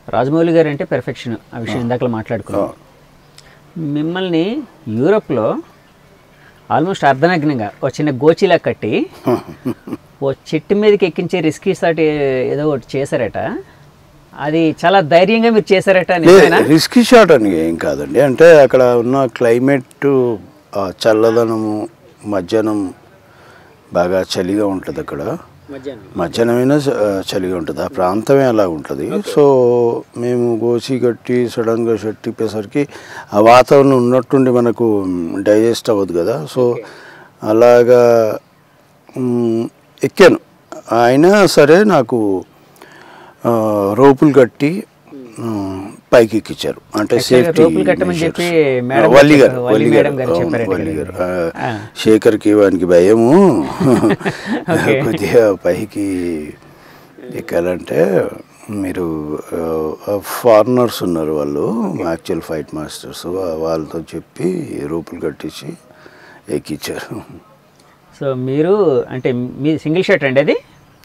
రాజమౌళి గారు అంటే పెర్ఫెక్షన్ ఆ విషయం ఇందాక మాట్లాడుకున్నాం మిమ్మల్ని యూరోప్లో ఆల్మోస్ట్ అర్ధనగ్నంగా ఒక చిన్న గోచిలా కట్టి ఓ చెట్టు మీదకి ఎక్కించే రిస్కీ సాటి ఏదో ఒకటి చేశారట అది చాలా ధైర్యంగా మీరు చేశారట నిజమేనా రిస్కీ షాట్ అని ఏం కాదండి అంటే అక్కడ ఉన్న క్లైమేట్ ఆ చల్లదనము మధ్యాహ్నం బాగా చలిగా ఉంటుంది అక్కడ మధ్యాహ్నమైనా చ- చలిగా ఉంటుంది ఆ ప్రాంతమే అలా ఉంటుంది సో మేము గోసి కట్టి సడన్గా షర్ట్ తిప్పేసరికి ఆ వాతావరణం ఉన్నట్టుండి మనకు డైజెస్ట్ అవ్వదు కదా సో అలాగా మ్, ఎక్కాను అయినా సరే నాకు ఆ, రోపులు కట్టి ఆ, పైకి ఎక్కించారు అంటే Actually, సేఫ్టీ రోపులు కట్టమని చెప్పి మేడం వల్లి గారు చెప్పారు. వల్లి వల్లి గారు మేడం గారు అవును, చెప్పారట వల్లి కదా. గారు ఆ, ఆ. శేఖర్కి వానికి భయము Okay. కొద్దిగా పైకి ఎక్కాలంటే మీరు ఫారినర్స్ ఉన్నారు వాళ్ళు యాక్చువల్ ఫైట్ మాస్టర్స్ వాళ్ళతో చెప్పి రూపులు కట్టించి ఎక్కించారు సో మీరు అంటే మీ సింగిల్ షర్ట్ అండి అది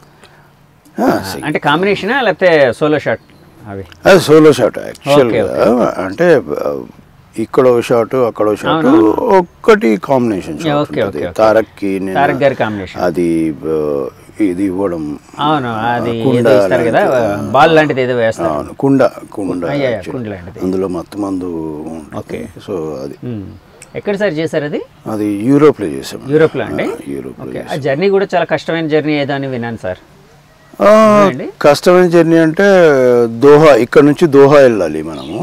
ఆ, అంటే కాంబినేషనా లేకపోతే సోలో షర్ట్ అవి అది సోలో షాట్ యాక్చువల్గా Okay, అంటే ఆ, ఇక్కడ ఒక షాట్ అక్కడ ఒక షాట్ ఒక్కటి కాంబినేషన్ Yeah, షాట్ okay, ఉంటుంది okay, okay. తారక్కి నేను తారక్ గారి కాంబినేషన్ అది ఆ, ఇది ఇవ్వడం అవును అది కుండ ఏదో ఇస్తారు కదా లాంటిది. బాల్ లాంటిది ఏదో వేస్తారు అవును, కుండ కుండ అయ్యా, అయ్యా, actually. కుండ లాంటిది. అందులో మత్తు మందు Okay. ఉంటుంది సో అది మ్మ్. ఎక్కడ సార్ చేశారు అది అది యూరోప్లో చేసాం యూరోప్లో అండి యూరోప్లో ఓకే ఆ జర్నీ కూడా చాలా కష్టమైన జర్నీ ఏదో అని విన్నాను సార్ ఆ, అండి? కష్టమైన జర్నీ అంటే దోహా ఇక్కడ నుంచి దోహా వెళ్ళాలి మనము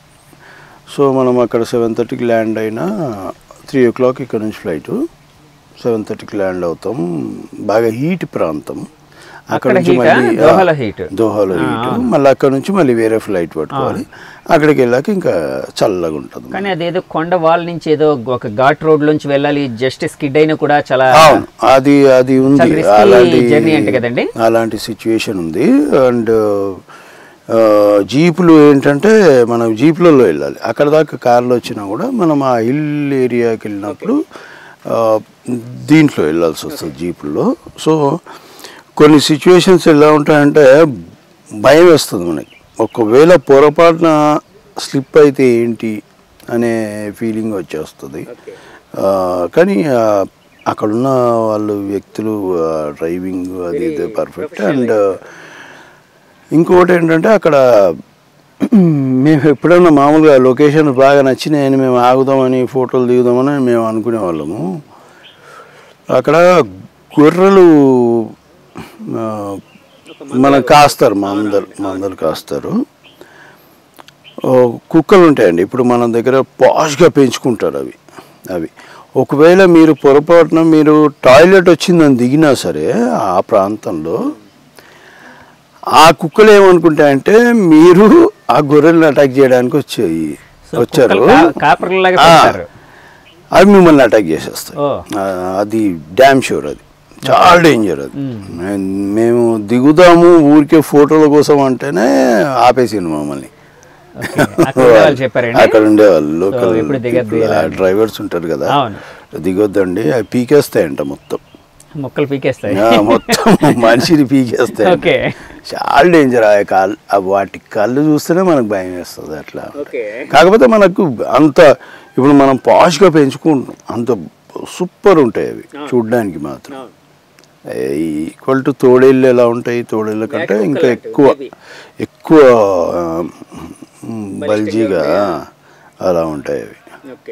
సో మనం అక్కడ సెవెన్ థర్టీకి ల్యాండ్ అయినా త్రీ ఓ క్లాక్ ఇక్కడ నుంచి ఫ్లైట్ సెవెన్ థర్టీకి ల్యాండ్ అవుతాం బాగా హీట్ ప్రాంతం అక్కడ heat ఆ? దోహాలో heat. దోహాలో హీట్ మళ్ళీ అక్కడ నుంచి మళ్ళీ వేరే ఫ్లైట్ పట్టుకోవాలి అక్కడికి వెళ్ళాక ఇంకా చల్లగా ఉంటుంది కానీ అదేదో కొండ వాల్ నుంచి ఏదో ఒక ఘాట్ రోడ్ నుంచి వెళ్ళాలి జస్ట్ స్కిడ్ అయినా కూడా చాలా అవును అది అది ఉంది చాలా risky అలాంటి journey అంట కదండి? అలాంటి సిచ్యువేషన్ ఉంది అండ్ జీపులు ఏంటంటే మనం జీపులలో వెళ్ళాలి అక్కడ దాకా కార్లో వచ్చినా కూడా మనం ఆ హిల్ ఏరియాకి వెళ్ళినప్పుడు ఆ, దీంట్లో వెళ్ళాల్సి వస్తుంది జీపుల్లో సో కొన్ని సిచ్యువేషన్స్ ఎలా ఉంటాయంటే భయం వేస్తుంది మనకి ఒకవేళ పొరపాటున స్లిప్ అయితే ఏంటి అనే ఫీలింగ్ వచ్చేస్తుంది ఆ, కానీ ఆ, అక్కడున్న వాళ్ళు వ్యక్తులు డ్రైవింగ్ అది ఇది పర్ఫెక్ట్ అండ్ ఇంకొకటి ఏంటంటే అక్కడ మేము ఎప్పుడైనా మామూలుగా లొకేషన్ బాగా నచ్చినాయని మేము ఆగుదామని ఫోటోలు దిగుదామని మేము అనుకునే వాళ్ళము అక్కడ గొర్రెలు ఆ, మనం కాస్తారు మందలు మందలు కాస్తారు ఓ, కుక్కలు ఉంటాయండి ఇప్పుడు మన దగ్గర పాష్గా పెంచుకుంటారు అవి అవి ఒకవేళ మీరు పొరపాటున మీరు టాయిలెట్ వచ్చిందని దిగినా సరే ఆ ప్రాంతంలో ఆ కుక్కలు ఏమనుకుంటాయంటే మీరు ఆ గొర్రెలను అటాక్ చేయడానికి వచ్చాయి సో వచ్చారు కుక్కలు కా- కాపర్లలాగా ఆ, పెడతారు. అవి మిమ్మల్ని అటాక్ చేసేస్తాయి ఓ. ఆ, అది డ్యామ్ షూర్ అది చాలా డేంజర్ అది మే- మేము దిగుదాము ఊరికే ఫోటోల కోసం అంటేనే ఆపేసింది మమ్మల్ని ఓకే. అక్కడ ఉండే వాళ్ళు చెప్పారండి అక్కడ ఉండేవాళ్ళు లోకల్ ఎప్పుడు దిగద్దు people, ఇలా ఆ డ్రైవర్స్ ఉంటారు కదా అవును. దిగొద్దండి అవి పీకేస్తాయంట మొత్తం మొక్కలు పీకేస్తాయి ఆ, మొత్తం మనిషిని పీకేస్తాయి ఓకే చాలా డేంజర్ ఆ కాళ్ళు ఆ వాటి కళ్ళు చూస్తేనే మనకు భయం వేస్తుంది అట్లా ఓకే కాకపోతే మనకు అంత ఇప్పుడు మనం పాష్గా పెంచుకుంటాం అంత సూపర్ ఉంటాయి అవి చూడ్డానికి మాత్రం ఈక్వల్ టు తోడేళ్ళు ఎలా ఉంటాయి తోడేళ్ళ కంటే ఇంకా ఎక్కువ ఎక్కువ ఆ, బల్జీగా అలా ఉంటాయి అవి